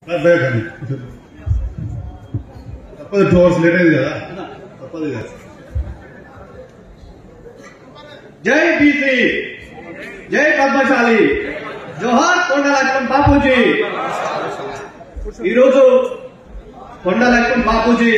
భయకండి తప్పదు two hours late అయింది కదా తప్పదు కదా జై బీసీ జై పద్మశాలి జోహార్ కొండ లక్ష్మణ్ బాపూజీ ఈరోజు కొండ లక్ష్మణ్ బాపూజీ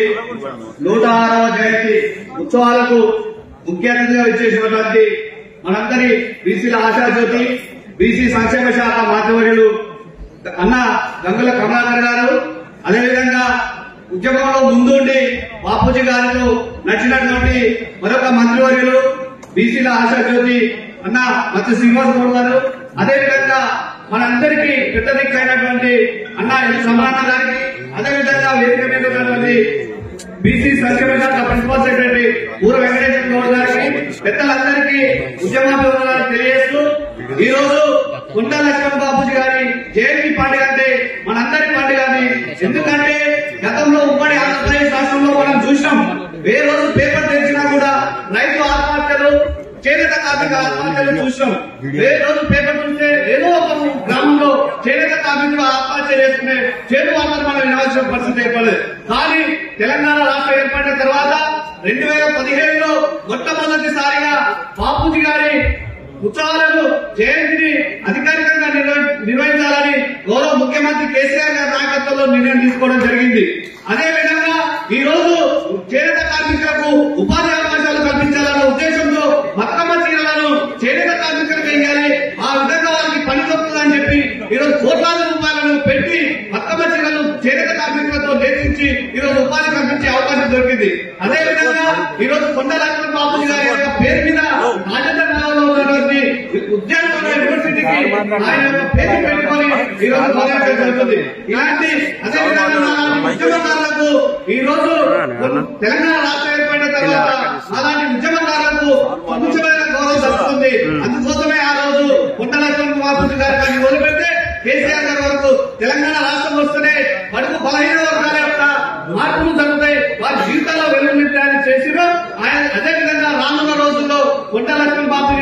నూట ఆరవ జయంతి ఉత్సవాలకు ముఖ్య అతిథిగా ఇచ్చేసినటువంటి మనందరి బీసీల ఆశాజ్యోతి బీసీ సంక్షేమ శాఖ మంత్రివర్యులు అన్న గంగుల కమలాకర్ గారు అదేవిధంగా ఉద్యమంలో ముందుండి బాపూజీ గారితో నడిచినటువంటి మరొక మంత్రివర్యులు బీసీల ఆశాజ్యోతి అన్న మత్స్య శ్రీనివాస్ గౌడ్ గారు అదేవిధంగా మనందరికీ పెద్ద దిక్కైనటువంటి అన్న ఎల్ సమరన్న గారికి అదేవిధంగా వేదిక మీద ఉన్నటువంటి బీసీ సంక్షేమ శాఖ ప్రిన్సిపల్ సెక్రటరీ ఊర వెంకటేశ్వర గౌడ్ గారికి పెద్దలందరికీ ఉద్యమాభివృద్ధులను తెలియజేస్తూ ఈ రోజు కుంట లక్ష్మణ్ బాబుజీ గారి జయంతి పండుగ అంటే మనందరి పండుగ అని ఎందుకంటే గతంలో ఉమ్మడి ఆంధ్రప్రదేశ్ రాష్ట్రంలో మనం చూసినాం ఏ రోజు పేపర్ తెచ్చినా కూడా రైతు ఆత్మహత్యలు చేనేత కార్మిక ఆత్మహత్యలు చూసినాం ఏ రోజు పేపర్ చూస్తే ఏదో ఒక గ్రామంలో చేనేత కార్మికులు ఆత్మహత్య చేసుకునే చేదు వార్తలు మనం వినవలసిన పరిస్థితి ఏర్పడలేదు కానీ తెలంగాణ రాష్ట్రం ఏర్పడిన తర్వాత రెండు వేల పదిహేడులో మొట్టమొదటిసారిగా బాపూజీ గారి ఉత్సవాలను జయంతిని అధికారికంగా నిర్వ- నిర్వహించాలని గౌరవ ముఖ్యమంత్రి కేసీఆర్ గారి నాయకత్వంలో నిర్ణయం తీసుకోవడం జరిగింది అదే విధంగా ఈ రోజు చేనేత కార్మికులకు ఉపాధి అవకాశాలు కల్పించాలన్న ఉద్దేశంతో బతుకమ్మ చీరలను చేనేత కార్మికులకు వేయాలి ఆ విధంగా వారికి పని దొరుకుతుందని చెప్పి ఈ రోజు కోట్లాది రూపాయలను పెట్టి బతుకమ్మ చీరలు చేనేత కార్మికులతో నేర్పించి ఈ రోజు ఉపాధి కల్పించే అవకాశం దొరికింది అదే విధంగా ఈ రోజు కొండ లక్ష్మణ్ బాబు గారి యొక్క పేరు మీద రాజేంద్ర నగర్లో ఉన్నటువంటి ఉద్యానవన యూనివర్సిటీకి ఆయన యొక్క పేరు పెట్టుకొని ఈ రోజు మొదలెట్టడం జరుగుతుంది ఇలాంటి అదే విధంగా అలాంటి ఉద్యమకారులకు ఈ రోజు తెలంగాణ రాష్ట్రం ఏర్పడిన తర్వాత అలాంటి ఉద్యమకారులకు సముచితమైన గౌరవం దక్కుతుంది అందుకోసమే ఆ రోజు కొండ లక్ష్మణ్ బాబు గారి కానీ మొదలుపెడితే కేసీఆర్ గారి వరకు తెలంగాణ రాష్ట్రం వస్తేనే బడుగు బలహీన వర్గాల యొక్క మార్పులు జరుగుతాయి వారి జీవితాల్లో వెలుగునింటాయని చేసిన ఆయన అదే విధంగా రానున్న రోజుల్లో కొండ లక్ష్మణ్ బాబు